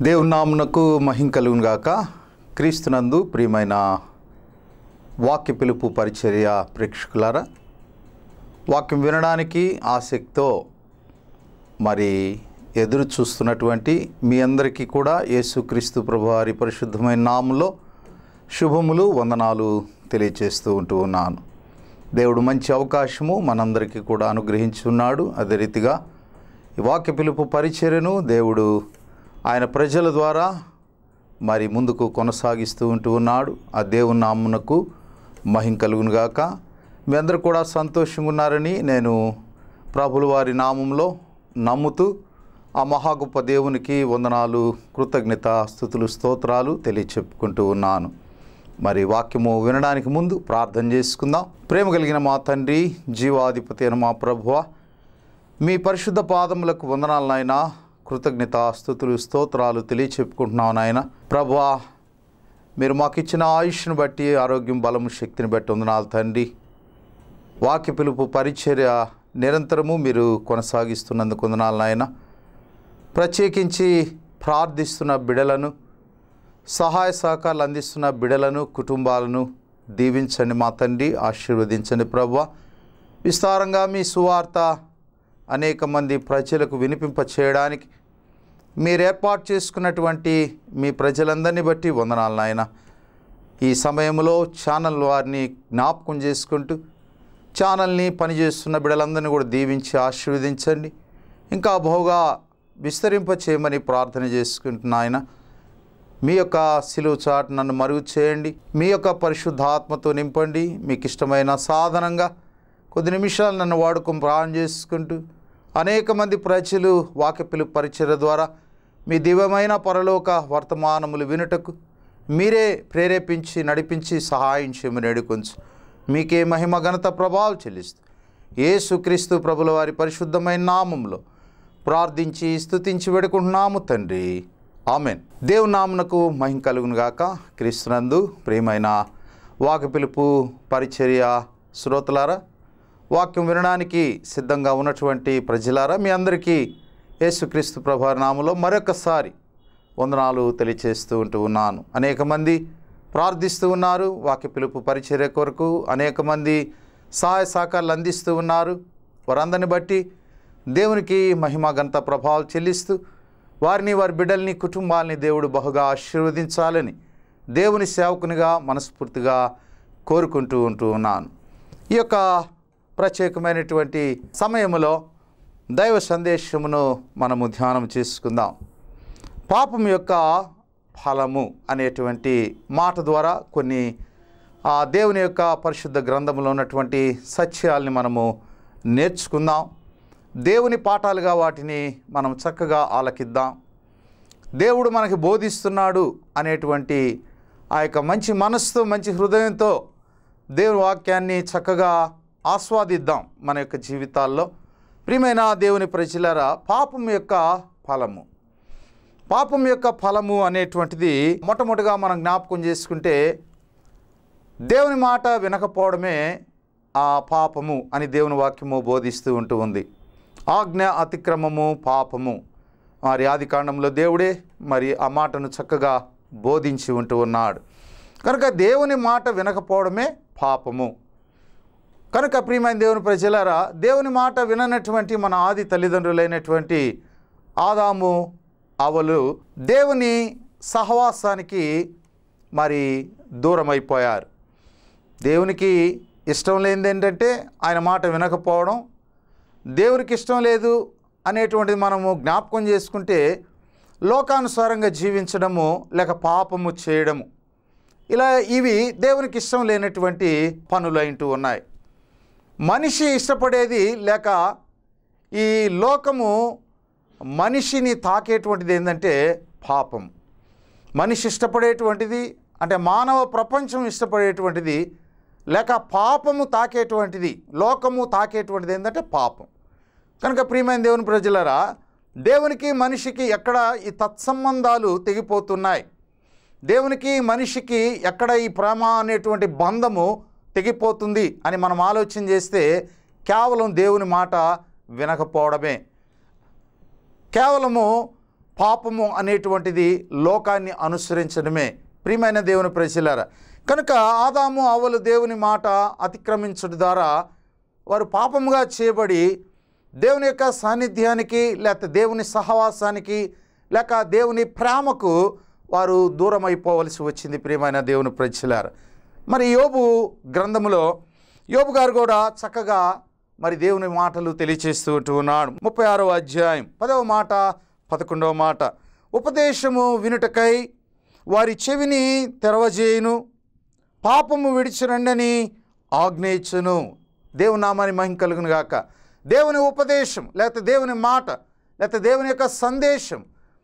దేవుని నామునకు మహిం కలుగును గాక క్రీస్తునందు ప్రియమైన వాక్య పిలుపు పరిచర్య ప్రేక్షకులారా వాక్యం వినడానికి ఆసక్తితో మరి ఎదురు చూస్తున్నటువంటి మీ అందరికీ కూడా యేసుక్రీస్తు ప్రభువారి పరిశుద్ధమైన నామంలో శుభములు వందనాలు తెలియచేస్తూ ఉంటూ ఉన్నాను దేవుడు మంచి అవకాశము మనందరికీ కూడా అనుగ్రహించి ఉన్నాడు అదే రీతిగా ఈ వాక్య పిలుపు పరిచర్యను దేవుడు ఆయన ప్రజల ద్వారా మరి ముందుకు కొనసాగిస్తూ ఉంటూ ఉన్నాడు ఆ దేవుని నామునకు మహిం కలుగునుగాక మీ అందరూ కూడా సంతోషంగా ఉన్నారని నేను ప్రభుల వారి నామంలో నమ్ముతూ ఆ మహా గొప్ప దేవునికి వందనాలు కృతజ్ఞత స్థుతులు స్తోత్రాలు తెలియచెప్పుకుంటూ ఉన్నాను మరి వాక్యము వినడానికి ముందు ప్రార్థన చేసుకుందాం ప్రేమ కలిగిన మా తండ్రి జీవాధిపతి అయిన మా ప్రభువ మీ పరిశుద్ధ పాదములకు వందనాలు నాయన కృతజ్ఞత స్థుతులు స్తోత్రాలు తెలియచెప్పుకుంటున్నాం నాయన ప్రభువా మీరు మాకు ఇచ్చిన ఆయుష్ను బట్టి ఆరోగ్యం బలము శక్తిని బట్టి వందనాలు తండ్రి వాక్య పిలుపు పరిచర్య నిరంతరము మీరు కొనసాగిస్తున్నందుకు వందనాలు నాయన ప్రత్యేకించి ప్రార్థిస్తున్న బిడలను సహాయ సహకారాలు అందిస్తున్న బిడలను కుటుంబాలను దీవించండి మా తండ్రి ఆశీర్వదించండి ప్రభు విస్తారంగా మీ సువార్త అనేక మంది ప్రజలకు వినిపింప చేయడానికి మీరు ఏర్పాటు చేసుకున్నటువంటి మీ ప్రజలందరినీ బట్టి వందనాలు నాయన ఈ సమయంలో ఛానల్ వారిని జ్ఞాపకం చేసుకుంటూ ఛానల్ని పనిచేస్తున్న బిడ్డలందరినీ కూడా దీవించి ఆశీర్వదించండి ఇంకా బహుగా విస్తరింప చేయమని ప్రార్థన చేసుకుంటున్నా ఆయన మీ యొక్క సిలువు చాటు నన్ను మరుగు చేయండి మీ యొక్క పరిశుద్ధాత్మతో నింపండి మీకు ఇష్టమైన సాధనంగా కొద్ది నిమిషాలు నన్ను వాడుకొని ప్రాణం చేసుకుంటూ అనేక మంది ప్రజలు వాక్య పిలుపు పరిచయ ద్వారా మీ దివ్యమైన పరలోక వర్తమానములు వినుటకు మీరే ప్రేరేపించి నడిపించి సహాయం చేయమని అడుకొంచు మీకే మహిమ ఘనత ప్రభావం చెల్లిస్తూ యేసుక్రీస్తు ప్రభుల వారి పరిశుద్ధమైన నామంలో ప్రార్థించి స్తుతించి వేడుకుంటున్నాము తండ్రి ఆమెన్ దేవుని నామునకు మహిం కలుగును గాక క్రీస్తునందు ప్రియమైన వాక్య పిలుపు పరిచర్య శ్రోతలారా వాక్యం వినడానికి సిద్ధంగా ఉన్నటువంటి ప్రజలారా మీ అందరికీ యేసుక్రీస్తు ప్రభు నామంలో మరొకసారి వందనాలు తెలియచేస్తూ ఉంటూ ఉన్నాను అనేక మంది ప్రార్థిస్తూ ఉన్నారు వాక్య పిలుపు పరిచర్య కొరకు అనేక మంది సహాయ సహకారాలు అందిస్తూ ఉన్నారు వారందరిని బట్టి దేవునికి మహిమ గంత ప్రభావాలు చెల్లిస్తూ వారిని వారి బిడ్డల్ని కుటుంబాలని దేవుడు బహుగా ఆశీర్వదించాలని దేవుని సేవకునిగా మనస్ఫూర్తిగా కోరుకుంటూ ఉంటూ ఉన్నాను ఈ యొక్క ప్రత్యేకమైనటువంటి సమయంలో దైవ సందేశమును మనము ధ్యానం చేసుకుందాం పాపం యొక్క ఫలము అనేటువంటి మాట ద్వారా కొన్ని ఆ దేవుని యొక్క పరిశుద్ధ గ్రంథంలో ఉన్నటువంటి సత్యాల్ని మనము నేర్చుకుందాం దేవుని పాఠాలుగా వాటిని మనం చక్కగా ఆలకిద్దాం దేవుడు మనకి బోధిస్తున్నాడు అనేటువంటి ఆ యొక్క మంచి మనస్సుతో మంచి హృదయంతో దేవుని వాక్యాన్ని చక్కగా ఆస్వాదిద్దాం మన యొక్క జీవితాల్లో ప్రియమైన దేవుని ప్రజలారా పాపం యొక్క ఫలము పాపం యొక్క ఫలము అనేటువంటిది మొట్టమొదటిగా మనం జ్ఞాపకం చేసుకుంటే దేవుని మాట వినకపోవడమే ఆ పాపము అని దేవుని వాక్యము బోధిస్తూ ఉంటూ ఉంది ఆజ్ఞ అతిక్రమము పాపము మరి ఆది కాండంలో దేవుడే మరి ఆ మాటను చక్కగా బోధించి ఉంటూ ఉన్నాడు కనుక దేవుని మాట వినకపోవడమే పాపము కనుక ప్రియమైన దేవుని ప్రజలారా దేవుని మాట విననటువంటి మన ఆది తల్లిదండ్రులైనటువంటి ఆదాము అవలు దేవుని సహవాసానికి మరి దూరమైపోయారు దేవునికి ఇష్టం లేనిది ఏంటంటే ఆయన మాట వినకపోవడం దేవునికి ఇష్టం లేదు అనేటువంటిది మనము జ్ఞాపకం చేసుకుంటే లోకానుసారంగా జీవించడము లేక పాపము చేయడము ఇలా ఇవి దేవునికి ఇష్టం లేనటువంటి పనులు అంటూ ఉన్నాయి మనిషి ఇష్టపడేది లేక ఈ లోకము మనిషిని తాకేటువంటిది ఏంటంటే పాపం మనిషి ఇష్టపడేటువంటిది అంటే మానవ ప్రపంచం ఇష్టపడేటువంటిది లేక పాపము తాకేటువంటిది లోకము తాకేటువంటిది ఏంటంటే పాపం కనుక ప్రియమైన దేవుని ప్రజలరా దేవునికి మనిషికి ఎక్కడ ఈ తత్సంబంధాలు తెగిపోతున్నాయి దేవునికి మనిషికి ఎక్కడ ఈ ప్రేమ అనేటువంటి బంధము తెగిపోతుంది అని మనం ఆలోచన చేస్తే కేవలం దేవుని మాట వినకపోవడమే కేవలము పాపము అనేటువంటిది లోకాన్ని అనుసరించడమే ప్రియమైన దేవుని ప్రజలారా కనుక ఆదాము అవలు దేవుని మాట అతిక్రమించడం ద్వారా వారు పాపముగా చేయబడి దేవుని యొక్క సాన్నిధ్యానికి లేక దేవుని సహవాసానికి లేక దేవుని ప్రేమకు వారు దూరం అయిపోవలసి వచ్చింది ప్రియమైన దేవుని ప్రజలారా మరి యోబు గ్రంథములో యోబు గారు కూడా చక్కగా మరి దేవుని మాటలు తెలియచేస్తూ ఉంటూ ఉన్నాడు ముప్పై ఆరో అధ్యాయం పదవ మాట పదకొండవ మాట ఉపదేశము వినుటకై వారి చెవిని తెరవజేయును పాపము విడిచిరండని ఆజ్ఞయించును దేవుని నామాని మహిమ కలుగును గాక దేవుని ఉపదేశం లేకపోతే దేవుని మాట లేకపోతే దేవుని యొక్క సందేశం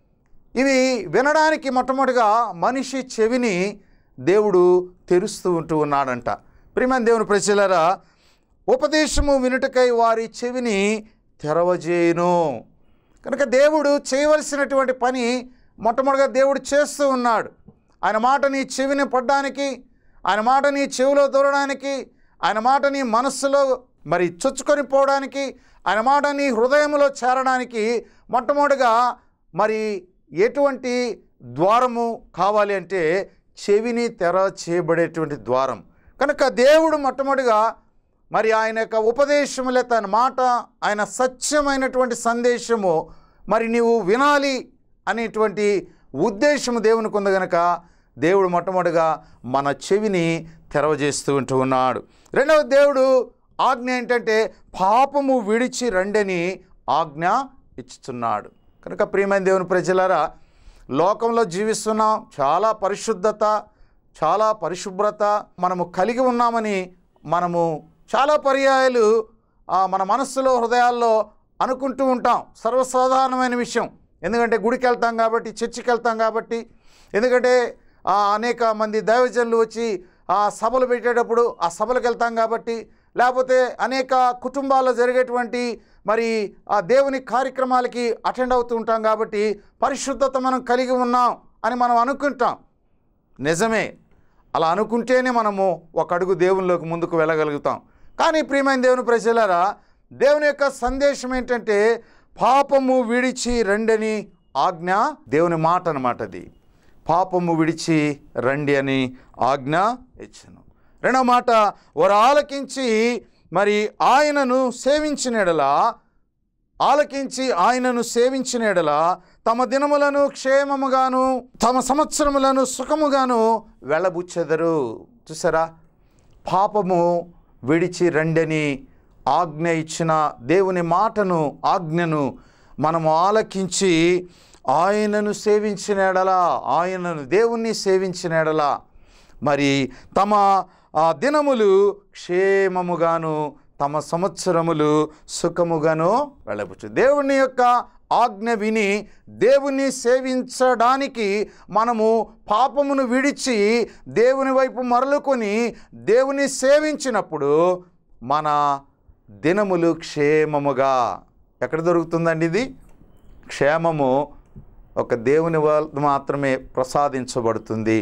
ఇవి వినడానికి మొట్టమొదటిగా మనిషి చెవిని దేవుడు తెరుస్తూ ఉంటూ ఉన్నాడంట ప్రియమైన దేవుని ప్రజలరా ఉపదేశము వినుటకై వారి చెవిని తెరవజేయును కనుక దేవుడు చేయవలసినటువంటి పని మొట్టమొదటిగా దేవుడు చేస్తూ ఉన్నాడు ఆయన మాట నీ చెవిని పడ్డానికి ఆయన మాట నీ చెవిలో దూరడానికి ఆయన మాట నీ మనస్సులో మరి చొచ్చుకొని పోవడానికి ఆయన మాట నీ హృదయంలో చేరడానికి మొట్టమొదటిగా మరి ఎటువంటి ద్వారము కావాలి అంటే చెవిని తెర చేయబడేటువంటి ద్వారం కనుక దేవుడు మొట్టమొదటిగా మరి ఆయన యొక్క ఉపదేశము లేదా ఆయన మాట ఆయన సత్యమైనటువంటి సందేశము మరి నీవు వినాలి అనేటువంటి ఉద్దేశము దేవునికి ఉంది గనక దేవుడు మొట్టమొదటిగా మన చెవిని తెరవజేస్తూ ఉంటూ ఉన్నాడు రెండవ దేవుడు ఆజ్ఞ ఏంటంటే పాపము విడిచి రండని ఆజ్ఞ ఇచ్చుతున్నాడు కనుక ప్రియమైన దేవుని ప్రజలారా లోకంలో జీవిస్తున్నాం చాలా పరిశుద్ధత చాలా పరిశుభ్రత మనము కలిగి ఉన్నామని మనము చాలా పర్యాయాలు ఆ, మన మనస్సులో హృదయాల్లో అనుకుంటూ ఉంటాం సర్వసాధారణమైన విషయం ఎందుకంటే గుడికి వెళ్తాం కాబట్టి చర్చికి వెళ్తాం కాబట్టి ఎందుకంటే ఆ, అనేక మంది దైవజనులు వచ్చి ఆ సభలు పెట్టేటప్పుడు ఆ సభలకు వెళ్తాం కాబట్టి లేకపోతే అనేక కుటుంబాల్లో జరిగేటువంటి మరి ఆ దేవుని కార్యక్రమాలకి అటెండ్ అవుతూ ఉంటాం కాబట్టి పరిశుద్ధత మనం కలిగి ఉన్నాం అని మనం అనుకుంటాం నిజమే అలా అనుకుంటేనే మనము ఒక అడుగు దేవునిలోకి ముందుకు వెళ్ళగలుగుతాం కానీ ప్రియమైన దేవుని ప్రజలారా దేవుని యొక్క సందేశం ఏంటంటే పాపము విడిచి రండని ఆజ్ఞ దేవుని మాట అన్నమాట అది పాపము విడిచి రండి అని ఆజ్ఞ ఇచ్చను రెండవ మాట వారు ఆలకించి మరి ఆయనను సేవించినడలా ఆలకించి ఆయనను సేవించిన ఎడల తమ దినములను క్షేమముగాను తమ సంవత్సరములను సుఖముగాను వెళ్ళబుచ్చెదరు చూసారా పాపము విడిచి రండని ఆజ్ఞ ఇచ్చిన దేవుని మాటను ఆజ్ఞను మనము ఆలకించి ఆయనను సేవించిన ఎడల ఆయనను దేవుణ్ణి సేవించిన ఎడల మరి తమ ఆ, దినములు క్షేమముగాను తమ సంవత్సరములు సుఖముగాను వెళ్ళవచ్చు దేవుని యొక్క ఆజ్ఞ విని దేవుణ్ణి సేవించడానికి మనము పాపమును విడిచి దేవుని వైపు మరలుకొని దేవుని సేవించినప్పుడు మన దినములు క్షేమముగా ఎక్కడ దొరుకుతుందండి ఇది క్షేమము ఒక దేవుని వల్ల మాత్రమే ప్రసాదించబడుతుంది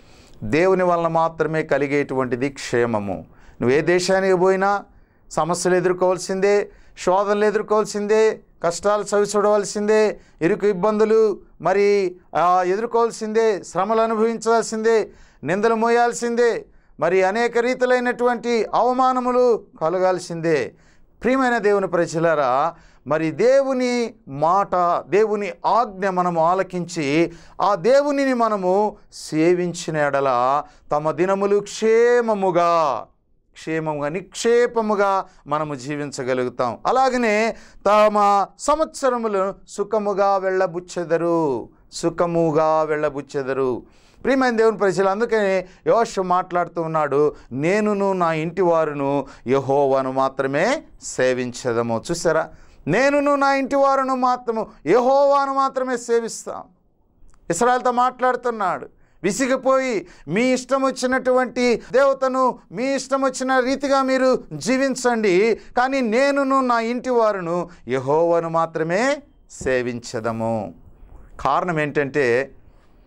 దేవుని వలన మాత్రమే కలిగేటువంటిది క్షేమము నువ్వు ఏ దేశానికి పోయినా సమస్యలు ఎదుర్కోవాల్సిందే శోధనలు ఎదుర్కోవాల్సిందే కష్టాలు చవి చూడవలసిందే ఇరుకు ఇబ్బందులు మరి ఆ, ఎదుర్కోవాల్సిందే శ్రమలు అనుభవించాల్సిందే నిందలు మోయాల్సిందే మరి అనేక రీతులైనటువంటి అవమానములు కలగాల్సిందే ప్రియమైన దేవుని ప్రజలారా మరి దేవుని మాట దేవుని ఆజ్ఞ మనము ఆలకించి ఆ దేవునిని మనము సేవించిన ఎడల తమ దినములు క్షేమముగా క్షేమముగా నిక్షేపముగా మనము జీవించగలుగుతాం అలాగనే తమ సంవత్సరములు సుఖముగా వెళ్ళబుచ్చెదరు సుఖముగా వెళ్ళబుచ్చెదరు ప్రియమైన దేవుని ప్రజలు అందుకనే యోష మాట్లాడుతూ ఉన్నాడు నేనును నా ఇంటి వారును యహోవాను మాత్రమే సేవించదము చూసారా నేనును నా ఇంటి వారును మాత్రము యహోవాను మాత్రమే సేవిస్తాం ఇస్రాయల్తో మాట్లాడుతున్నాడు విసిగిపోయి మీ ఇష్టం వచ్చినటువంటి దేవతను మీ ఇష్టం వచ్చిన రీతిగా మీరు జీవించండి కానీ నేనును నా ఇంటి వారును యహోవను మాత్రమే సేవించదము కారణం ఏంటంటే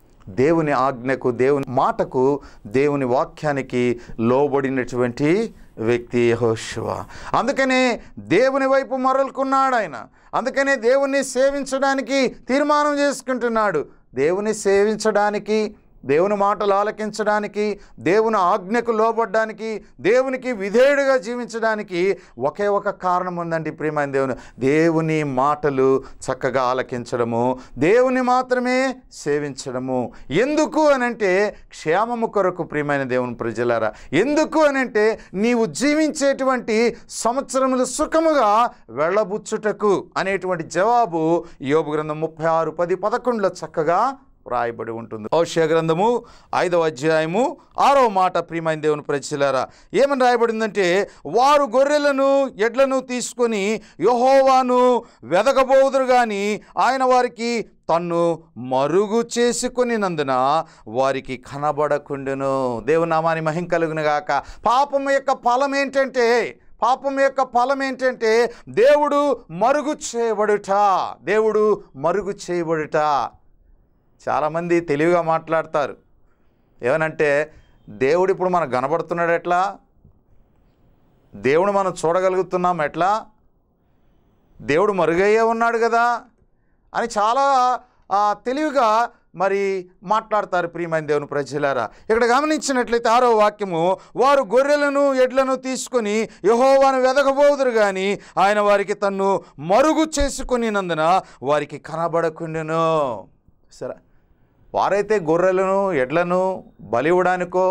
దేవుని ఆజ్ఞకు దేవుని మాటకు దేవుని వాక్యానికి లోబడినటువంటి వ్యక్తి యెహోషువ అందుకనే దేవుని వైపు మరలుకున్నాడు ఆయన అందుకనే దేవుణ్ణి సేవించడానికి తీర్మానం చేసుకుంటున్నాడు దేవుని సేవించడానికి దేవుని మాటలు ఆలకించడానికి దేవుని ఆజ్ఞకు లోబడ్డానికి దేవునికి విధేయుడిగా జీవించడానికి ఒకే ఒక కారణం ఉందండి ప్రియమైన దేవుని దేవుని మాటలు చక్కగా ఆలకించడము దేవుని మాత్రమే సేవించడము ఎందుకు అనంటే క్షేమము కొరకు ప్రియమైన దేవుని ప్రజలారా ఎందుకు అనంటే నీవు జీవించేటువంటి సంవత్సరములు సుఖముగా వెళ్ళబుచ్చుటకు అనేటువంటి జవాబు యోబు గ్రంథం ముప్పై ఆరు పది పదకొండులో చక్కగా రాయబడి ఉంటుంది ఔషయ గ్రంథము ఐదవ అధ్యాయము ఆరో మాట ప్రియమైన దేవుని ప్రజలారా ఏమని రాయబడిందంటే వారు గొర్రెలను ఎడ్లను తీసుకొని యహోవాను వెదకబోదురు కానీ ఆయన వారికి తన్ను మరుగు చేసుకొనినందున వారికి కనబడకుండును దేవుని నామాని మహిం కలుగును గాక పాపం యొక్క ఫలం ఏంటంటే పాపం యొక్క ఫలం ఏంటంటే దేవుడు మరుగు చేయబడుట దేవుడు మరుగు చేయబడుట చాలామంది తెలివిగా మాట్లాడతారు ఏమనంటే దేవుడు ఇప్పుడు మనకు కనబడుతున్నాడు ఎట్లా దేవుడు మనం చూడగలుగుతున్నాం ఎట్లా దేవుడు మరుగయ్యే ఉన్నాడు కదా అని చాలా ఆ, తెలివిగా మరి మాట్లాడతారు ప్రియమైన దేవుని ప్రజలారా ఇక్కడ గమనించినట్లయితే ఆరో వాక్యము వారు గొర్రెలను ఎడ్లను తీసుకొని యహోవాను వెదకబోదురు కానీ ఆయన వారికి తన్ను మరుగు చేసుకొనినందున వారికి కనబడకుండాను సరే వారైతే గొర్రెలను ఎడ్లను బలివ్వడానికో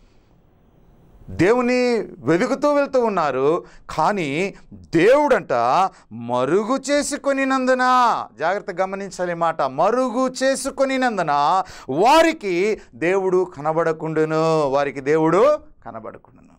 దేవుని వెతుకుతూ వెళ్తూ ఉన్నారు కానీ దేవుడంట మరుగు చేసుకొనినందున జాగ్రత్త గమనించాలి ఈ మాట మరుగు చేసుకొనినందున వారికి దేవుడు కనబడకుండును వారికి దేవుడు కనబడకుండును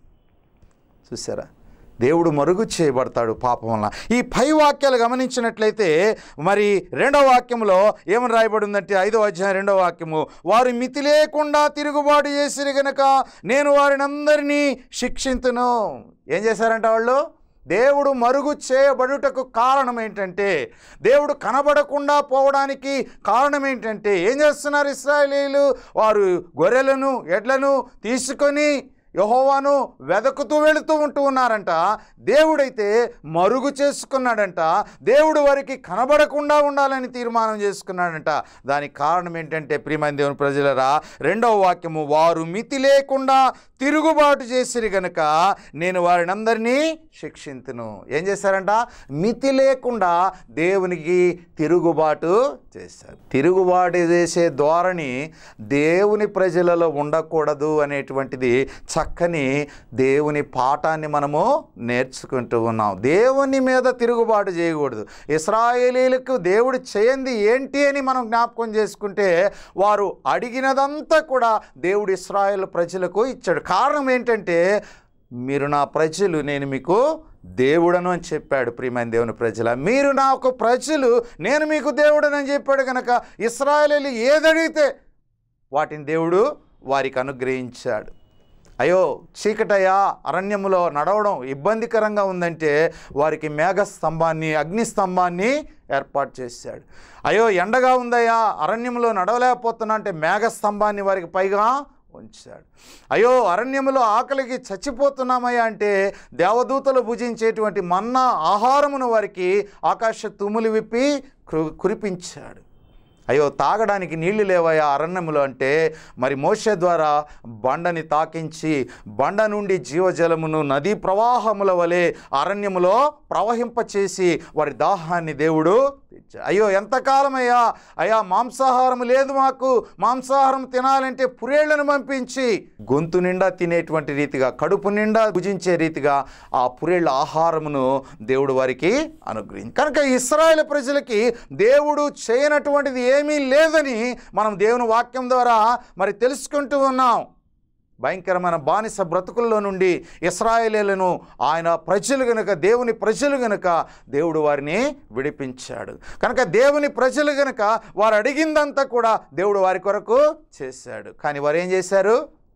చూసారా దేవుడు మరుగు చేయబడతాడు పాపం వలన ఈ పై వాక్యాలు గమనించినట్లయితే మరి రెండవ వాక్యంలో ఏమని రాయబడి ఉందంటే ఐదవ అధ్యాయం రెండవ వాక్యము వారు మితి లేకుండా తిరుగుబాటు చేసిరు గనక నేను వారిని అందరినీ శిక్షింతును ఏం చేశారంట వాళ్ళు దేవుడు మరుగు చేయబడుటకు కారణం ఏంటంటే దేవుడు కనబడకుండా పోవడానికి కారణం ఏంటంటే ఏం చేస్తున్నారు ఇస్రాయేలీలు వారు గొర్రెలను ఎడ్లను తీసుకొని యహోవాను వెదకుతూ వెళుతూ ఉంటూ ఉన్నారంట దేవుడైతే మరుగు చేసుకున్నాడంట దేవుడు వారికి కనబడకుండా ఉండాలని తీర్మానం చేసుకున్నాడంట దానికి కారణం ఏంటంటే ప్రియమైన దేవుని ప్రజలరా రెండవ వాక్యము వారు మితి లేకుండా తిరుగుబాటు చేసిరి గనుక నేను వారిని అందరినీ శిక్షింతును ఏం చేశారంట మితి లేకుండా దేవునికి తిరుగుబాటు చేశారు తిరుగుబాటు చేసే ధోరణి దేవుని ప్రజలలో ఉండకూడదు అనేటువంటిది చక్కని దేవుని పాఠాన్ని మనము నేర్చుకుంటూ ఉన్నాం దేవుని మీద తిరుగుబాటు చేయకూడదు ఇస్రాయేలీలకు దేవుడు చేయంది ఏంటి అని మనం జ్ఞాపకం చేసుకుంటే వారు అడిగినదంతా కూడా దేవుడు ఇస్రాయేల్ ప్రజలకు ఇచ్చాడు కారణం ఏంటంటే మీరు నా ప్రజలు నేను మీకు దేవుడను అని చెప్పాడు ప్రియమైన దేవుని ప్రజల మీరు నాకు ప్రజలు నేను మీకు దేవుడని అని చెప్పాడు కనుక ఇస్రాయేలీలు ఏదడిగితే వాటిని దేవుడు వారికి అనుగ్రహించాడు అయ్యో చీకటయ్యా అరణ్యములో నడవడం ఇబ్బందికరంగా ఉందంటే వారికి మేఘ స్తంభాన్ని అగ్ని స్తంభాన్ని ఏర్పాటు చేశాడు అయ్యో ఎండగా ఉందయ్యా అరణ్యంలో నడవలేకపోతున్నా అంటే మేఘ స్తంభాన్ని వారికి పైగా ఉంచాడు అయ్యో అరణ్యములో ఆకలికి చచ్చిపోతున్నామయ్యా అంటే దేవదూతలు భుజించేటువంటి మన్నా ఆహారమును వారికి ఆకాశ తుములు విప్పి కు- కురిపించాడు అయ్యో తాగడానికి నీళ్లు లేవయ్యా అరణ్యములో అంటే మరి మోషే ద్వారా బండని తాకించి బండ నుండి జీవజలమును నదీ ప్రవాహముల వలె అరణ్యములో ప్రవహింపచేసి వారి దాహాన్ని దేవుడు తీర్చాడు. అయ్యో ఎంతకాలమయ్యా అయ్యా మాంసాహారం లేదు మాకు మాంసాహారం తినాలంటే పురేళ్లను పంపించి గొంతు నిండా తినేటువంటి రీతిగా కడుపు నిండా భుజించే రీతిగా ఆ పురేళ్ల ఆహారమును దేవుడు వారికి అనుగ్రహించి కనుక ఇస్రాయేల్ ప్రజలకి దేవుడు చేయనటువంటిది ఏమీ లేదని మనం దేవుని వాక్యం ద్వారా మరి తెలుసుకుంటూ ఉన్నాం భయంకరమైన బానిస బ్రతుకుల్లో నుండి ఇస్రాయేలీలను ఆయన ప్రజలు గనుక దేవుని ప్రజలు గనుక దేవుడు వారిని విడిపించాడు కనుక దేవుని ప్రజలు గనుక వారు అడిగిందంతా కూడా దేవుడు వారి కొరకు చేశాడు కానీ వారు ఏం చేశారు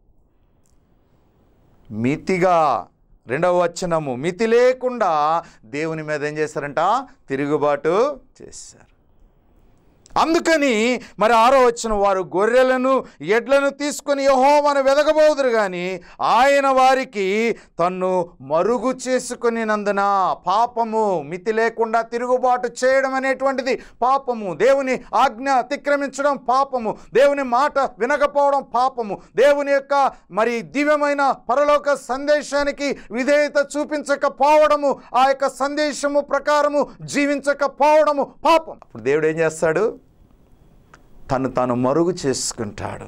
మితిగా రెండవ వచనము మితి లేకుండా దేవుని మీద ఏం చేశారంట తిరుగుబాటు చేశారు అందుకని మరి ఆరో వచ్చిన వారు గొర్రెలను ఎడ్లను తీసుకొని యహోవను వెదగబోదురు కానీ ఆయన వారికి తన్ను మరుగు చేసుకునినందున పాపము మితి లేకుండా తిరుగుబాటు చేయడం అనేటువంటిది పాపము దేవుని ఆజ్ఞ అతిక్రమించడం పాపము దేవుని మాట వినకపోవడం పాపము దేవుని యొక్క మరి దివ్యమైన పరలోక సందేశానికి విధేయత చూపించకపోవడము ఆ యొక్క సందేశము ప్రకారము జీవించకపోవడము పాపం అప్పుడు దేవుడు ఏం చేస్తాడు తను తాను మరుగు చేసుకుంటాడు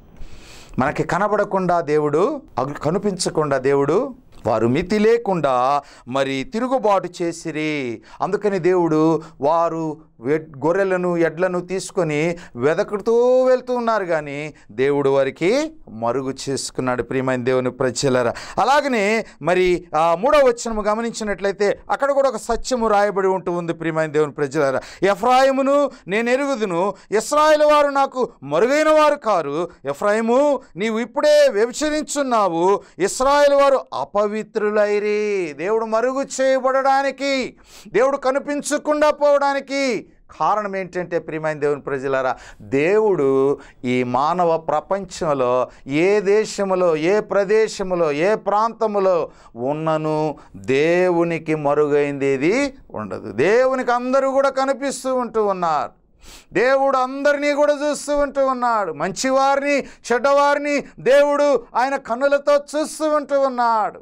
మనకి కనబడకుండా దేవుడు అగు- కనిపించకుండా దేవుడు వారు మితి లేకుండా మరి తిరుగుబాటు చేసిరి అందుకని దేవుడు వారు వెడ్- గొర్రెలను ఎడ్లను తీసుకొని వెదకుతూ వెళ్తూ ఉన్నారు కానీ దేవుడు వారికి మరుగు చేసుకున్నాడు ప్రియమైన దేవుని ప్రజలరా అలాగనే మరి ఆ మూడవ వచనము గమనించినట్లయితే అక్కడ కూడా ఒక సత్యము రాయబడి ఉంటూ ఉంది ప్రియమైన దేవుని ప్రజలరా ఎఫ్రాయిమును నేను ఎరుగుదును ఇస్రాయేల్ వారు నాకు మరుగైన వారు కారు ఎఫ్రాయిము నీవు ఇప్పుడే వ్యభిచరించున్నావు ఇస్రాయేల్ వారు అపవిత్రులైరి దేవుడు మరుగు చేయబడడానికి దేవుడు కనిపించకుండా పోవడానికి కారణం ఏంటంటే ప్రియమైన దేవుని ప్రజలారా దేవుడు ఈ మానవ ప్రపంచంలో ఏ దేశములో ఏ ప్రదేశములో ఏ ప్రాంతములో ఉన్నను దేవునికి మరుగైంది ఏది ఉండదు దేవునికి అందరూ కూడా కనిపిస్తూ ఉంటూ ఉన్నారు దేవుడు అందరినీ కూడా చూస్తూ ఉంటూ ఉన్నాడు మంచివారిని చెడ్డవారిని దేవుడు ఆయన కన్నులతో చూస్తూ ఉంటూ ఉన్నాడు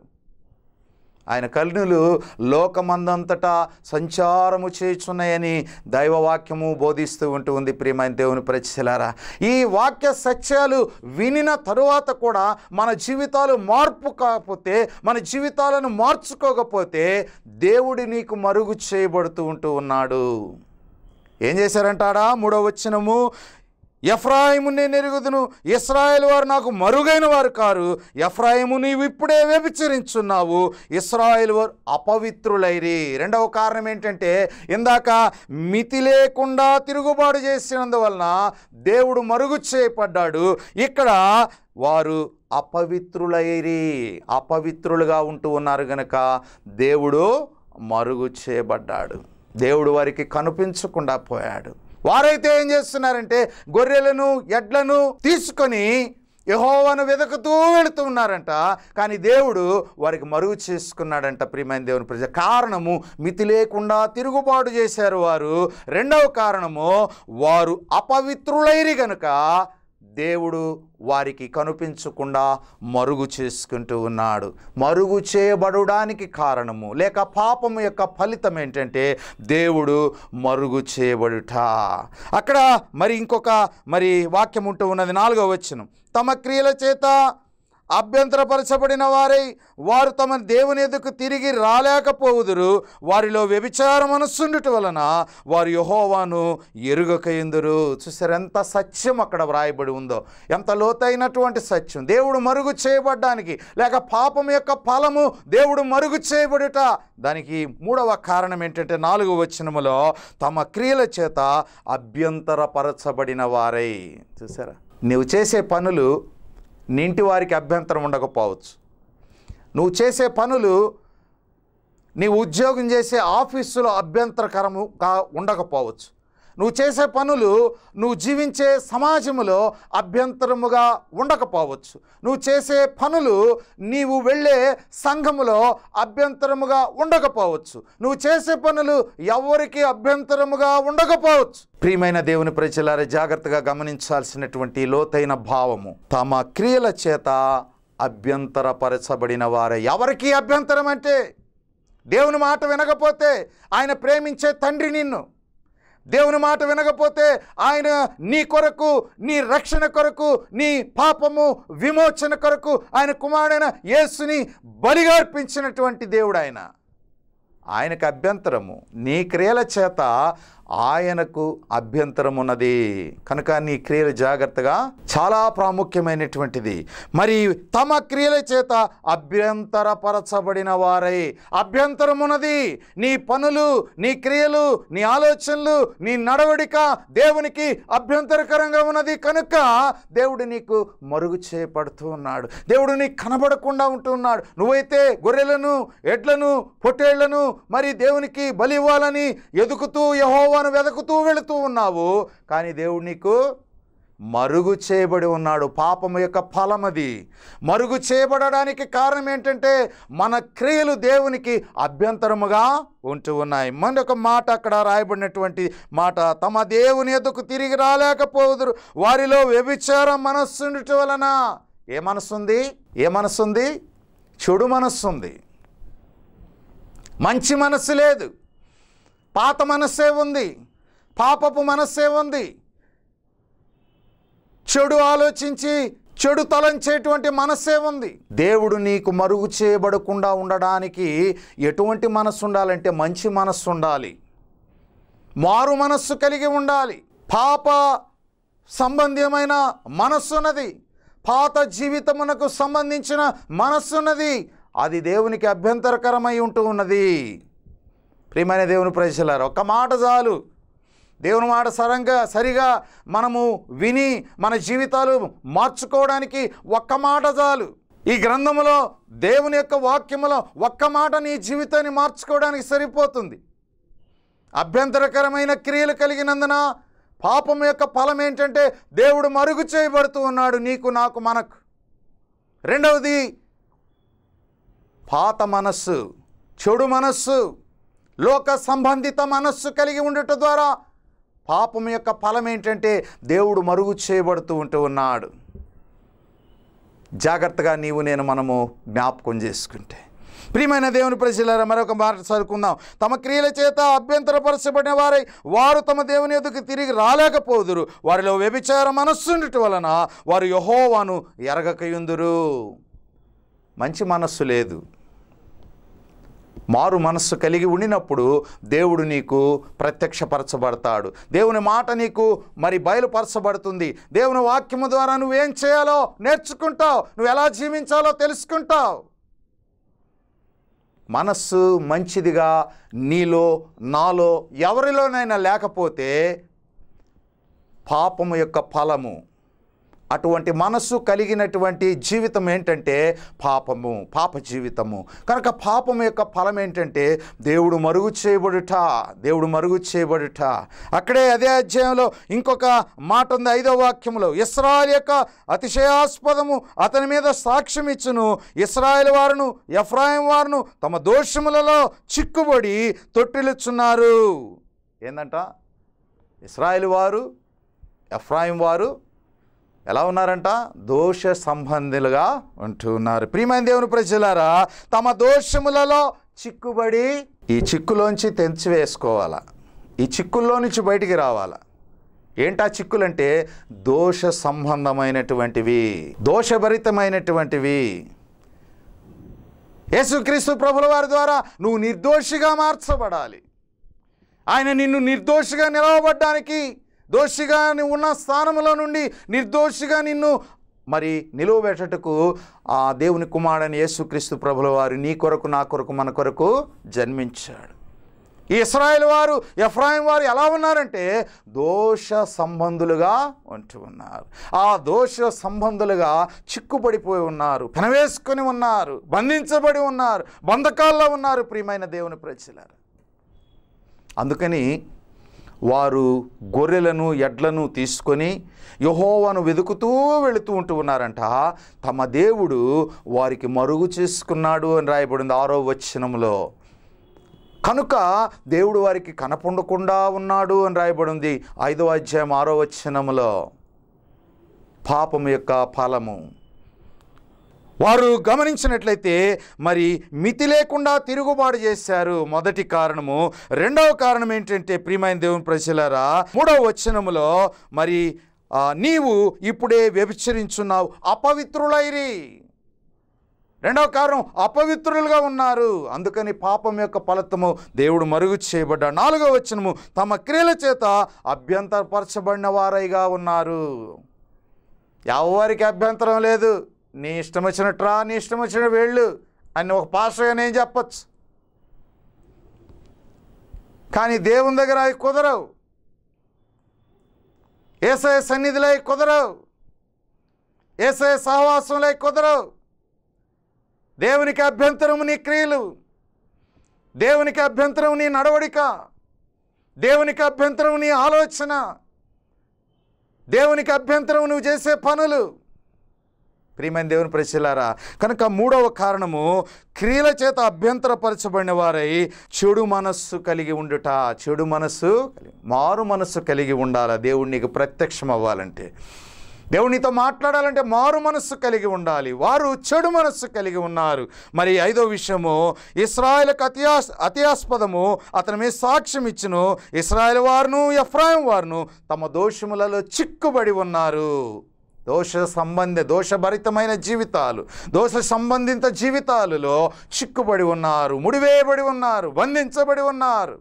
ఆయన కన్నులు లోకమందంతటా సంచారము చేయుచున్నాయని దైవవాక్యము బోధిస్తూ ఉంటూ ఉంది ప్రియమైన దేవుని ప్రజలారా ఈ వాక్య సత్యాలు వినిన తరువాత కూడా మన జీవితాలు మార్పు కాకపోతే మన జీవితాలను మార్చుకోకపోతే దేవుడి నీకు మరుగు చేయబడుతూ ఉంటూ ఉన్నాడు ఏం చేశారంటాడా మూడో వచ్చినము ఎఫ్రాయిము నేను ఎరుగుదును ఇస్రాయేల్ వారు నాకు మరుగైన వారు కారు ఎఫ్రాయిము నీవు ఇప్పుడే వ్యభిచరించున్నావు ఇస్రాయేల్ వారు అపవిత్రులైరి రెండవ కారణం ఏంటంటే ఇందాక మితి లేకుండా తిరుగుబాటు చేసినందువలన దేవుడు మరుగు చేయబడ్డాడు ఇక్కడ వారు అపవిత్రులైరి అపవిత్రులుగా ఉంటూ ఉన్నారు గనక దేవుడు మరుగు చేయబడ్డాడు దేవుడు వారికి కనిపించకుండా పోయాడు వారైతే ఏం చేస్తున్నారంటే గొర్రెలను ఎడ్లను తీసుకొని యహోవాను వెతుకుతూ వెళుతూ ఉన్నారంట కానీ దేవుడు వారికి మరుగు చేసుకున్నాడంట ప్రియమైన దేవుని ప్రజ కారణము మితి లేకుండా తిరుగుబాటు చేశారు వారు రెండవ కారణము వారు అపవిత్రులైరి గనుక దేవుడు వారికి కనిపించకుండా మరుగు చేసుకుంటూ ఉన్నాడు మరుగు చేయబడడానికి కారణము లేక పాపము యొక్క ఫలితం ఏంటంటే దేవుడు మరుగు చేయబడుట అక్కడ మరి ఇంకొక మరి వాక్యం ఉంటూ ఉన్నది నాలుగో వచనం తమ క్రియల చేత అభ్యంతరపరచబడిన వారై వారు తమ దేవుని ఎదుకు తిరిగి రాలేకపోవుదురు వారిలో వ్యభిచార మనస్సుండుట వలన వారు యహోవాను ఎరుగకయుందురు చూసారు ఎంత సత్యం అక్కడ వ్రాయబడి ఉందో ఎంత లోతైనటువంటి సత్యం దేవుడు మరుగు చేయబడ్డానికి లేక పాపం యొక్క ఫలము దేవుడు మరుగు చేయబడుట దానికి మూడవ కారణం ఏంటంటే నాలుగు వచనములో తమ క్రియల చేత అభ్యంతరపరచబడిన వారై చూసారా నువ్వు చేసే పనులు నీ ఇంటి వారికి అభ్యంతరం ఉండకపోవచ్చు నువ్వు చేసే పనులు నీ ఉద్యోగం చేసే ఆఫీసులో అభ్యంతరకరము కా ఉండకపోవచ్చు నువ్వు చేసే పనులు నువ్వు జీవించే సమాజంలో అభ్యంతరముగా ఉండకపోవచ్చు నువ్వు చేసే పనులు నీవు వెళ్ళే సంఘములో అభ్యంతరముగా ఉండకపోవచ్చు నువ్వు చేసే పనులు ఎవరికి అభ్యంతరముగా ఉండకపోవచ్చు ప్రియమైన దేవుని ప్రజలారా జాగ్రత్తగా గమనించాల్సినటువంటి లోతైన భావము తమ క్రియల చేత అభ్యంతరపరచబడిన వారే ఎవరికి అభ్యంతరం అంటే దేవుని మాట వినకపోతే ఆయన ప్రేమించే తండ్రి నిన్ను దేవుని మాట వినకపోతే ఆయన నీ కొరకు నీ రక్షణ కొరకు నీ పాపము విమోచన కొరకు ఆయన కుమారుడైన యేసుని బలిగా అర్పించినటువంటి దేవుడు ఆయన ఆయనకు అభ్యంతరము నీ క్రియల చేత ఆయనకు అభ్యంతరం ఉన్నది కనుక నీ క్రియలు జాగ్రత్తగా చాలా ప్రాముఖ్యమైనటువంటిది మరి తమ క్రియల చేత అభ్యంతరపరచబడిన వారై అభ్యంతరం ఉన్నది నీ పనులు నీ క్రియలు నీ ఆలోచనలు నీ నడవడిక దేవునికి అభ్యంతరకరంగా ఉన్నది కనుక దేవుడు నీకు మరుగు చేయబడుతూ ఉన్నాడు దేవుడు నీకు కనబడకుండా ఉంటున్నాడు నువ్వైతే గొర్రెలను ఎడ్లను పొట్టేళ్లను మరి దేవునికి బలి ఇవ్వాలని ఎదుకుతూ యహోవా యహోవాను వెతుకుతూ వెళుతూ ఉన్నావు కానీ దేవుడు నీకు మరుగు చేయబడి ఉన్నాడు పాపము యొక్క ఫలం అది మరుగు చేయబడడానికి కారణం ఏంటంటే మన క్రియలు దేవునికి అభ్యంతరముగా ఉంటూ ఉన్నాయి మరొక మాట అక్కడ రాయబడినటువంటి మాట తమ దేవుని ఎదుకు తిరిగి రాలేకపోదురు వారిలో వ్యభిచార మనస్సుండటం వలన ఏ మనస్సుంది ఏ మనస్సుంది చెడు మనస్సుంది మంచి మనస్సు లేదు పాత మనస్సే ఉంది పాపపు మనస్సే ఉంది చెడు ఆలోచించి చెడు తలంచేటువంటి మనస్సే ఉంది దేవుడు నీకు మరుగు చేయబడకుండా ఉండడానికి ఎటువంటి మనస్సు ఉండాలంటే మంచి మనస్సు ఉండాలి మారు మనస్సు కలిగి ఉండాలి పాప సంబంధమైన మనస్సున్నది పాత జీవితమునకు సంబంధించిన మనస్సున్నది అది దేవునికి అభ్యంతరకరమై ఉంటూ ఉన్నది ప్రియమైన దేవుని ప్రజలారు ఒక్క మాట చాలు దేవుని మాట సరంగా సరిగా మనము విని మన జీవితాలు మార్చుకోవడానికి ఒక్క మాట చాలు ఈ గ్రంథములో దేవుని యొక్క వాక్యములో ఒక్క మాట నీ జీవితాన్ని మార్చుకోవడానికి సరిపోతుంది అభ్యంతరకరమైన క్రియలు కలిగినందున పాపం యొక్క ఫలం ఏంటంటే దేవుడు మరుగు చేయబడుతూ ఉన్నాడు నీకు నాకు మనకు రెండవది పాత మనస్సు చెడు మనస్సు లోక సంబంధిత మనస్సు కలిగి ఉండటం ద్వారా పాపం యొక్క ఫలం ఏంటంటే దేవుడు మరుగు చేయబడుతూ ఉంటూ ఉన్నాడు జాగ్రత్తగా నీవు నేను మనము జ్ఞాపకం చేసుకుంటే ప్రియమైన దేవుని ప్రజలారా మరొక మాట చదువుకుందాం తమ క్రియల చేత అభ్యంతరపరచబడిన వారై వారు తమ దేవుని ఎదుకు తిరిగి రాలేకపోదురు వారిలో వ్యభిచార మనస్సుండటం వలన వారు యహోవాను ఎరగకయుందురు మంచి మనస్సు లేదు మారు మనస్సు కలిగి ఉండినప్పుడు దేవుడు నీకు ప్రత్యక్షపరచబడతాడు దేవుని మాట నీకు మరి బయలుపరచబడుతుంది దేవుని వాక్యము ద్వారా నువ్వేం చేయాలో నేర్చుకుంటావు నువ్వు ఎలా జీవించాలో తెలుసుకుంటావు మనస్సు మంచిదిగా నీలో నాలో ఎవరిలోనైనా లేకపోతే పాపము యొక్క ఫలము అటువంటి మనస్సు కలిగినటువంటి జీవితం ఏంటంటే పాపము పాప జీవితము కనుక పాపము యొక్క ఫలం ఏంటంటే దేవుడు మరుగు చేయబడుట దేవుడు మరుగు చేయబడుట అక్కడే అదే అధ్యాయంలో ఇంకొక మాట ఉంది ఐదో వాక్యంలో ఇస్రాయల్ యొక్క అతిశయాస్పదము అతని మీద సాక్ష్యం ఇచ్చును ఇస్రాయల్ వారును ఎఫ్రాయిం వారును తమ దోషములలో చిక్కుబడి తొట్టిలుచున్నారు ఏందంట ఇస్రాయల్ వారు ఎఫ్రాయిం వారు ఎలా ఉన్నారంట దోష సంబంధులుగా ఉంటూ ఉన్నారు ప్రియమైన దేవుని ప్రజలారా తమ దోషములలో చిక్కుబడి ఈ చిక్కులోంచి తెంచివేసుకోవాలా ఈ చిక్కుల్లో నుంచి బయటికి రావాలా ఏంటా చిక్కులంటే దోష సంబంధమైనటువంటివి దోషభరితమైనటువంటివి యేసుక్రీస్తు ప్రభుల వారి ద్వారా నువ్వు నిర్దోషిగా మార్చబడాలి ఆయన నిన్ను నిర్దోషిగా నిలవబడ్డానికి దోషిగా నువ్వు ఉన్న స్థానంలో నుండి నిర్దోషిగా నిన్ను మరి నిలువబెట్టటకు ఆ దేవుని కుమారుడని యేసుక్రీస్తు ప్రభుల వారు నీ కొరకు నా కొరకు మన కొరకు జన్మించాడు ఈ ఇస్రాయేల్ వారు ఎఫ్రాయిం వారు ఎలా ఉన్నారంటే దోష సంబంధులుగా ఉంటూ ఉన్నారు ఆ దోష సంబంధులుగా చిక్కుపడిపోయి ఉన్నారు పెనవేసుకొని ఉన్నారు బంధించబడి ఉన్నారు బంధకాల్లో ఉన్నారు ప్రియమైన దేవుని ప్రజలారు అందుకని వారు గొర్రెలను ఎడ్లను తీసుకొని యహోవాను వెతుకుతూ వెళుతూ ఉంటూ ఉన్నారంట తమ దేవుడు వారికి మరుగు చేసుకున్నాడు అని రాయబడింది ఆరో వచనంలో కనుక దేవుడు వారికి కనపడకుండా ఉన్నాడు అని రాయబడింది ఐదో అధ్యాయం ఆరో వచనములో పాపము యొక్క ఫలము వారు గమనించినట్లయితే మరి మితి లేకుండా తిరుగుబాటు చేశారు మొదటి కారణము రెండవ కారణం ఏంటంటే ప్రియమైన దేవుని ప్రజలారా మూడవ వచనములో మరి ఆ, నీవు ఇప్పుడే వ్యభిచరించున్నావు అపవిత్రులైరి రెండవ కారణం అపవిత్రులుగా ఉన్నారు అందుకని పాపం యొక్క ఫలితము దేవుడు మరుగు చేయబడ్డాడు నాలుగవ వచనము తమ క్రియల చేత అభ్యంతరపరచబడిన వారైగా ఉన్నారు ఎవరికి అభ్యంతరం లేదు నీ ఇష్టం వచ్చినట్రా నీ ఇష్టం వచ్చిన వెళ్ళు అని ఒక పాస్టర్గా నేను చెప్పచ్చు కానీ దేవుని దగ్గర అవి కుదరవు ఏసఐ సన్నిధిలో అవి కుదరవు ఏసఐ సహవాసంలో అవి కుదరవు దేవునికి అభ్యంతరము నీ క్రియలు దేవునికి అభ్యంతరం నీ నడవడిక దేవునికి అభ్యంతరం నీ ఆలోచన దేవునికి అభ్యంతరం నువ్వు చేసే పనులు ప్రియమైన దేవుని ప్రజలారా కనుక మూడవ కారణము క్రియల చేత అభ్యంతరపరచబడిన వారై చెడు మనస్సు కలిగి ఉండుట చెడు మనస్సు కలిగి- మారు మనస్సు కలిగి ఉండాలి దేవుడు నీకు ప్రత్యక్షం అవ్వాలంటే దేవుడు నీతో మాట్లాడాలంటే మారు మనస్సు కలిగి ఉండాలి వారు చెడు మనస్సు కలిగి ఉన్నారు మరి ఐదో విషయము ఇస్రాయలకు అత్యాస్ అత్యాస్పదము అతని మీద సాక్ష్యం ఇచ్చును ఇస్రాయల్ వారును ఎఫ్రాయిం వారును తమ దోషములలో చిక్కుబడి ఉన్నారు దోష సంబంధ దోషభరితమైన జీవితాలు దోష సంబంధిత జీవితాలలో చిక్కుబడి ఉన్నారు ముడివేయబడి ఉన్నారు బంధించబడి ఉన్నారు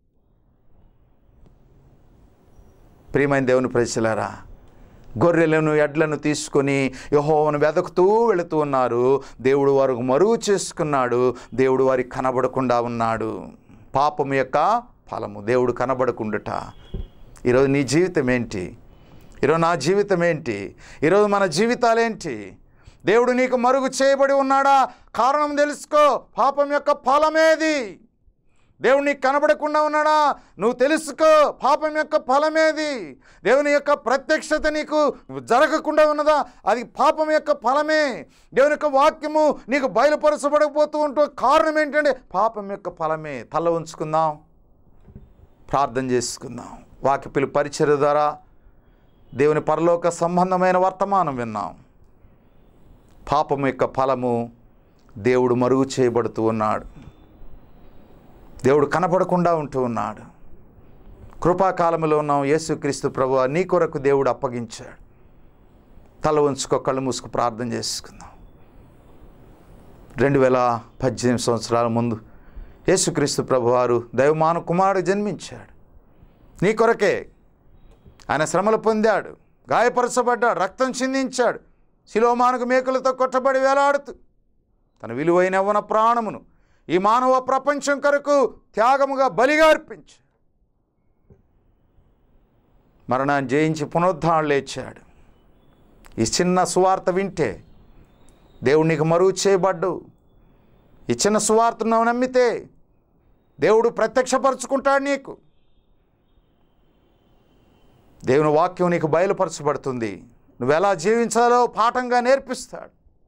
ప్రియమైన దేవుని ప్రజలారా గొర్రెలను ఎడ్లను తీసుకొని యహోవను వెతుకుతూ వెళుతూ ఉన్నారు దేవుడు వారికి మరుగు చేసుకున్నాడు దేవుడు వారికి కనబడకుండా ఉన్నాడు పాపం యొక్క ఫలము దేవుడు కనబడకుండుట ఈరోజు నీ జీవితం ఏంటి ఈరోజు నా జీవితం ఏంటి ఈరోజు మన జీవితాలేంటి దేవుడు నీకు మరుగు చేయబడి ఉన్నాడా కారణం తెలుసుకో పాపం యొక్క ఫలమేది దేవుడు నీకు కనబడకుండా ఉన్నాడా నువ్వు తెలుసుకో పాపం యొక్క ఫలమేది దేవుని యొక్క ప్రత్యక్షత నీకు జరగకుండా ఉన్నదా అది పాపం యొక్క ఫలమే దేవుని యొక్క వాక్యము నీకు బయలుపరచబడకపోతూ ఉంటూ కారణం ఏంటంటే పాపం యొక్క ఫలమే తల ఉంచుకుందాం ప్రార్థన చేసుకుందాం వాక్య పిలు పరిచయ ద్వారా దేవుని పరలోక సంబంధమైన వర్తమానం విన్నాం పాపం యొక్క ఫలము దేవుడు మరుగు చేయబడుతూ ఉన్నాడు దేవుడు కనపడకుండా ఉంటూ ఉన్నాడు కృపాకాలంలో ఉన్నాం యేసుక్రీస్తు ప్రభు నీ కొరకు దేవుడు అప్పగించాడు తల ఉంచుకో కళ్ళు మూసుకు ప్రార్థన చేసుకుందాం రెండు వేల పద్దెనిమిది సంవత్సరాల ముందు యేసుక్రీస్తు ప్రభు వారు దైవమాన కుమారుడు జన్మించాడు నీ కొరకే ఆయన శ్రమలు పొందాడు గాయపరచబడ్డాడు రక్తం చిందించాడు శిలోమానుకు మేకులతో కొట్టబడి వేలాడుతూ తన విలువైన యవ్వన ప్రాణమును ఈ మానవ ప్రపంచం కొరకు త్యాగముగా బలిగా అర్పించాడు మరణాన్ని జయించి పునరుద్ధరణ లేచాడు ఈ చిన్న సువార్త వింటే దేవుడు నీకు మరుగు చేయబడ్డు ఈ చిన్న సువార్తను నువ్వు నమ్మితే దేవుడు ప్రత్యక్షపరుచుకుంటాడు నీకు దేవుని వాక్యం నీకు బయలుపరచబడుతుంది నువ్వు ఎలా జీవించాలో పాఠంగా నేర్పిస్తాడు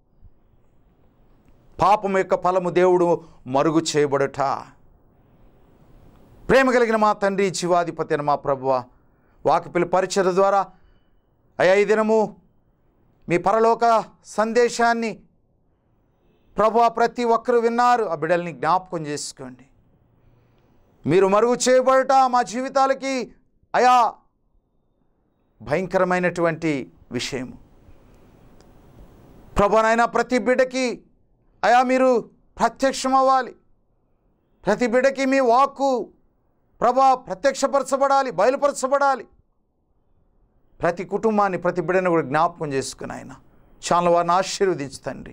పాపం యొక్క ఫలము దేవుడు మరుగు చేయబడుట ప్రేమ కలిగిన మా తండ్రి జీవాధిపతి అయిన మా ప్రభువ వాకిపిల్లి పరిచయ ద్వారా అయ్యా ఈ దినము మీ పరలోక సందేశాన్ని ప్రభు ప్రతి ఒక్కరు విన్నారు ఆ బిడ్డల్ని జ్ఞాపకం చేసుకోండి మీరు మరుగు చేయబడట మా జీవితాలకి అయా భయంకరమైనటువంటి విషయము ప్రభునైనా ప్రతి బిడ్డకి అయా మీరు ప్రత్యక్షం అవ్వాలి ప్రతి బిడ్డకి మీ వాక్కు ప్రభా ప్రత్యక్షపరచబడాలి బయలుపరచబడాలి ప్రతి కుటుంబాన్ని ప్రతి బిడ్డను కూడా జ్ఞాపకం చేసుకుని ఆయన చాలా వారిని ఆశీర్వదించు తండ్రి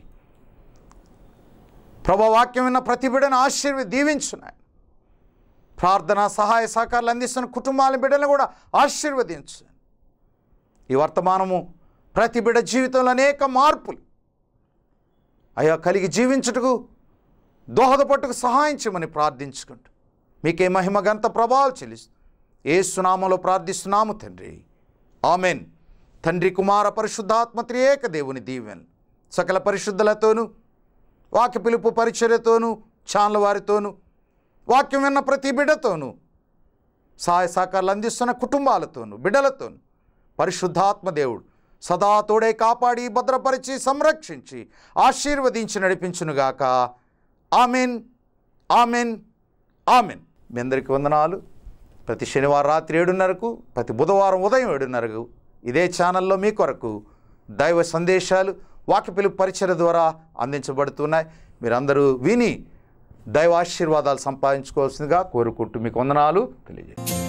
ప్రభా వాక్యం విన్న ప్రతి బిడ్డను ఆశీర్వది దీవించున్నాయి ప్రార్థన సహాయ సహకారాలు అందిస్తున్న కుటుంబాల బిడ్డలను కూడా ఆశీర్వదించు ఈ వర్తమానము ప్రతి బిడ్డ జీవితంలో అనేక మార్పులు అయా కలిగి జీవించుటకు దోహదపట్టుకు సహాయం చేయమని ప్రార్థించుకుంటూ మీకే మహిమ గంత ప్రభావం చెల్లిస్తూ ఏ సునామలో ప్రార్థిస్తున్నాము తండ్రి ఆమెన్ తండ్రి కుమార పరిశుద్ధాత్మ త్రియేక దేవుని దీవెన్ సకల పరిశుద్ధులతోనూ వాక్య పిలుపు పరిచర్యతోనూ ఛానల్ వారితోనూ వాక్యం విన్న ప్రతి బిడ్డతోనూ సహాయ సహకారాలు అందిస్తున్న కుటుంబాలతోనూ బిడ్డలతోనూ పరిశుద్ధాత్మ దేవుడు సదా తోడే కాపాడి భద్రపరిచి సంరక్షించి ఆశీర్వదించి నడిపించునుగాక ఆమెన్ ఆమెన్ ఆమెన్ మీ అందరికీ వందనాలు ప్రతి శనివారం రాత్రి ఏడున్నరకు ప్రతి బుధవారం ఉదయం ఏడున్నరకు ఇదే ఛానల్లో మీ కొరకు దైవ సందేశాలు వాక్య పిలుపు పరిచయ ద్వారా అందించబడుతున్నాయి మీరందరూ విని దైవ ఆశీర్వాదాలు సంపాదించుకోవాల్సిందిగా కోరుకుంటూ మీకు వందనాలు తెలియజేస్తాను